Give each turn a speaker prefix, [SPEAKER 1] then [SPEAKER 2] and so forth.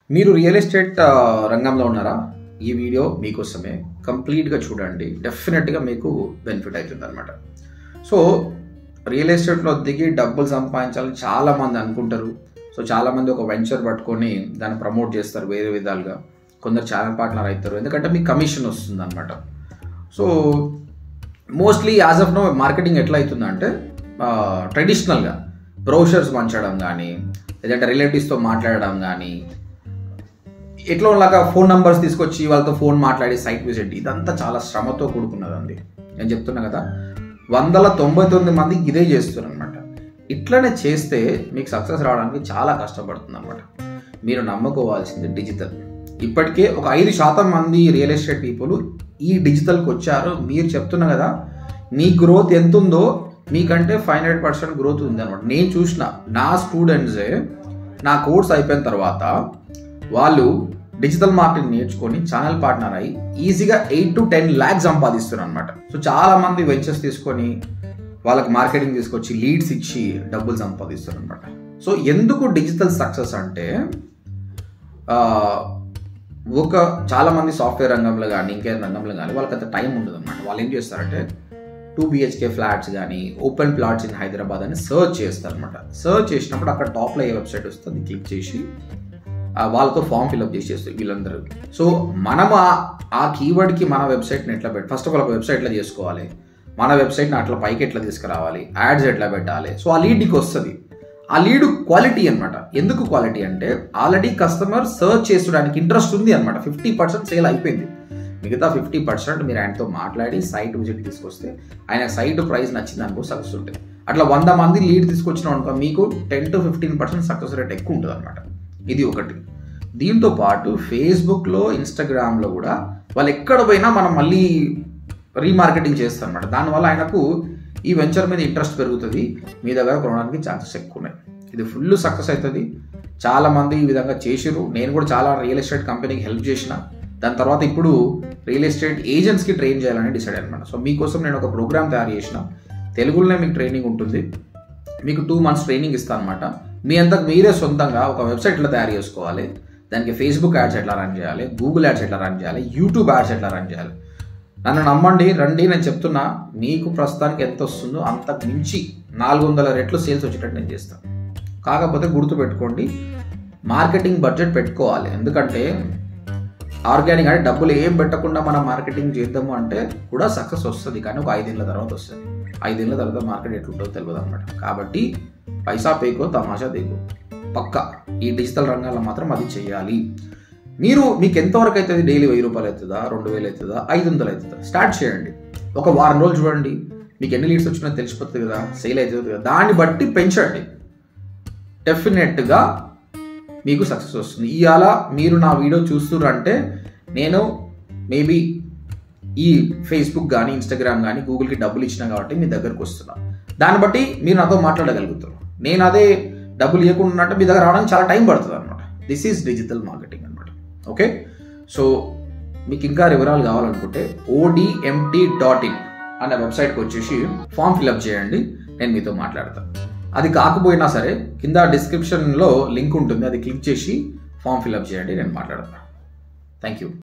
[SPEAKER 1] మీరు real estate ఆ, రంగంలో ఉన్నారా ఈ వీడియో మీకోసమే కంప్లీట్గా చూడండి డెఫినెట్గా మీకు బెనిఫిట్ అవుతుంది అనమాట సో రియల్ ఎస్టేట్లో దిగి డబ్బులు సంపాదించాలని చాలామంది అనుకుంటారు సో చాలామంది ఒక వెంచర్ పట్టుకొని దాన్ని ప్రమోట్ చేస్తారు వేరే విధాలుగా కొందరు ఛానల్ పార్ట్నర్ అవుతారు ఎందుకంటే మీకు కమిషన్ వస్తుంది అనమాట so mostly as of no marketing ఎట్లా అవుతుందంటే ట్రెడిషనల్గా బ్రౌషర్స్ పంచడం కానీ లేదంటే రిలేటివ్స్తో మాట్లాడడం కానీ ఎట్లా లాగా ఫోన్ నంబర్స్ తీసుకొచ్చి వాళ్ళతో ఫోన్ మాట్లాడి సైట్ విజిట్ ఇదంతా చాలా శ్రమతో కూడుకున్నదండి నేను చెప్తున్నా కదా వందల తొంభై తొమ్మిది మంది ఇదే చేస్తున్నారు అనమాట ఇట్లనే చేస్తే మీకు సక్సెస్ రావడానికి చాలా కష్టపడుతుంది అనమాట మీరు నమ్ముకోవాల్సింది డిజిటల్ ఇప్పటికే ఒక ఐదు శాతం మంది రియల్ ఎస్టేట్ పీపుల్ ఈ డిజిటల్కి వచ్చారు మీరు చెప్తున్నా కదా మీ గ్రోత్ ఎంత ఉందో మీకంటే ఫైవ్ హండ్రెడ్ పర్సెంట్ గ్రోత్ ఉంది అనమాట నేను చూసిన నా స్టూడెంట్సే నా కోర్స్ అయిపోయిన తర్వాత వాళ్ళు డిజిటల్ మార్కెటింగ్ నేర్చుకొని ఛానల్ పార్ట్నర్ అయ్యి ఈజీగా ఎయిట్ టు టెన్ ల్యాక్స్ సంపాదిస్తున్నారు అనమాట సో చాలా మంది వెంచర్స్ తీసుకొని వాళ్ళకి మార్కెటింగ్ తీసుకొచ్చి లీడ్స్ ఇచ్చి డబ్బులు సంపాదిస్తారు అనమాట సో ఎందుకు డిజిటల్ సక్సెస్ అంటే ఆ, ఒక చాలా మంది సాఫ్ట్వేర్ రంగంలో కానీ ఇంకేం రంగంలో కానీ వాళ్ళకి అంత టైం ఉండదు అనమాట వాళ్ళు ఏం చేస్తారంటే టూ బిహెచ్కే ఫ్లాట్స్ కానీ ఓపెన్ ప్లాట్స్ ఇన్ హైదరాబాద్ అని సర్చ్ చేస్తారు అనమాట సర్చ్ చేసినప్పుడు అక్కడ టాప్లో ఏ వెబ్సైట్ వస్తుంది క్లిక్ చేసి ఆ, వాళ్ళతో ఫామ్ ఫిల్అప్ చేసేస్తారు వీళ్ళందరూ సో మనం ఆ- ఆ కీవర్డ్కి మన వెబ్సైట్ని ఎట్లా పెట్టి ఫస్ట్ ఆఫ్ ఆల్ ఒక వెబ్సైట్ ఎట్లా చేసుకోవాలి మన వెబ్సైట్ని అట్లా పైకి ఎట్లా తీసుకురావాలి యాడ్స్ ఎట్లా పెట్టాలి సో ఆ లీడ్ నీకు వస్తుంది ఆ లీడ్ క్వాలిటీ అన్నమాట ఎందుకు క్వాలిటీ అంటే ఆల్రెడీ కస్టమర్ సర్చ్ చేసడానికి ఇంట్రెస్ట్ ఉంది అనమాట ఫిఫ్టీ పర్సెంట్ సేల్ అయిపోయింది మిగతా ఫిఫ్టీ పర్సెంట్ మీరు ఆయనతో మాట్లాడి సైట్ విజిట్ తీసుకొస్తే ఆయన సైట్ ప్రైస్ నచ్చింది అనుకో సక్సెస్ ఉంటుంది అట్లా వంద మంది లీడ్ తీసుకొచ్చినాం అనుకో మీకు ten to fifteen percent success rate ఎక్కువ ఉంటుంది అనమాట ఇది ఒకటి దీంతో పాటు ఫేస్బుక్లో ఇన్స్టాగ్రామ్లో కూడా వాళ్ళు ఎక్కడ పోయినా మనం మళ్ళీ రీమార్కెటింగ్ చేస్తాం అనమాట దానివల్ల ఆయనకు ఈ వెంచర్ మీద ఇంట్రెస్ట్ పెరుగుతుంది మీ దగ్గర కొనడానికి ఛాన్సెస్ ఎక్కువ ఉన్నాయి ఇది ఫుల్ సక్సెస్ అవుతుంది చాలా మంది ఈ విధంగా చేసిరు నేను కూడా చాలా రియల్ ఎస్టేట్ కంపెనీకి హెల్ప్ చేసిన దాని తర్వాత ఇప్పుడు రియల్ ఎస్టేట్ ఏజెంట్స్కి ట్రైన్ చేయాలని డిసైడ్ అనమాట సో మీకోసం నేను ఒక ప్రోగ్రామ్ తయారు చేసిన తెలుగులోనే మీకు ట్రైనింగ్ ఉంటుంది మీకు టూ మంత్స్ ట్రైనింగ్ ఇస్తాను అనమాట మీ అంతకు మీరే సొంతంగా ఒక వెబ్సైట్ ఎట్లా తయారు చేసుకోవాలి దానికి ఫేస్బుక్ యాడ్స్ ఎట్లా రన్ చేయాలి గూగుల్ యాడ్స్ ఎట్లా రన్ చేయాలి యూట్యూబ్ యాడ్స్ ఎట్లా రన్ చేయాలి నన్ను నమ్మండి రండి నేను చెప్తున్నా మీకు ప్రస్తుతానికి ఎంత వస్తుందో అంతకు మించి నాలుగు వందల రెట్లు సేల్స్ వచ్చేటట్టు నేను చేస్తాను కాకపోతే గుర్తుపెట్టుకోండి మార్కెటింగ్ బడ్జెట్ పెట్టుకోవాలి ఎందుకంటే ఆర్గానిక్ అంటే డబ్బులు ఏం పెట్టకుండా మనం మార్కెటింగ్ చేద్దాము అంటే కూడా సక్సెస్ వస్తుంది కానీ ఒక ఐదేళ్ళ తర్వాత వస్తుంది ఐదేళ్ళ తర్వాత మార్కెట్ ఎట్లుంటుందో తెలియదు అనమాట కాబట్టి పైసా పేకో తమాషా దేకో పక్క ఈ డిజిటల్ రంగాల్లో మాత్రం అది చేయాలి మీరు మీకు ఎంతవరకు అవుతుంది డైలీ వెయ్యి రూపాయలు అవుతుందా రెండు వేలు అవుతుందా ఐదు వందలు అవుతుందా స్టార్ట్ చేయండి ఒక వారం రోజులు చూడండి మీకు ఎన్ని లీడ్స్ వచ్చినా తెలిసిపోతుంది కదా సేల్ అవుతుంది కదా దాన్ని బట్టి పెంచండి డెఫినెట్గా మీకు సక్సెస్ వస్తుంది ఇవాళ మీరు నా వీడియో చూస్తున్నారంటే నేను మేబీ ఈ ఫేస్బుక్ కానీ ఇన్స్టాగ్రామ్ కానీ గూగుల్కి డబ్బులు ఇచ్చిన కాబట్టి మీ దగ్గరకు వస్తున్నా దాన్ని బట్టి మీరు నాతో మాట్లాడగలుగుతారు నేను అదే డబ్బులు ఇవ్వకుండా అంటే మీ దగ్గర రావడానికి చాలా టైం పడుతుంది అనమాట దిస్ ఈజ్ డిజిటల్ మార్కెటింగ్ అనమాట ఓకే సో మీకు ఇంకా వివరాలు కావాలనుకుంటే ఓడిఎంటీ డాట్ ఇన్ అనే వెబ్సైట్కి వచ్చేసి ఫామ్ ఫిల్అప్ చేయండి నేను మీతో మాట్లాడతాను అది కాకపోయినా సరే కింద డిస్క్రిప్షన్లో లింక్ ఉంటుంది అది క్లిక్ చేసి ఫామ్ ఫిల్అప్ చేయండి నేను మాట్లాడతాను థ్యాంక్ యూ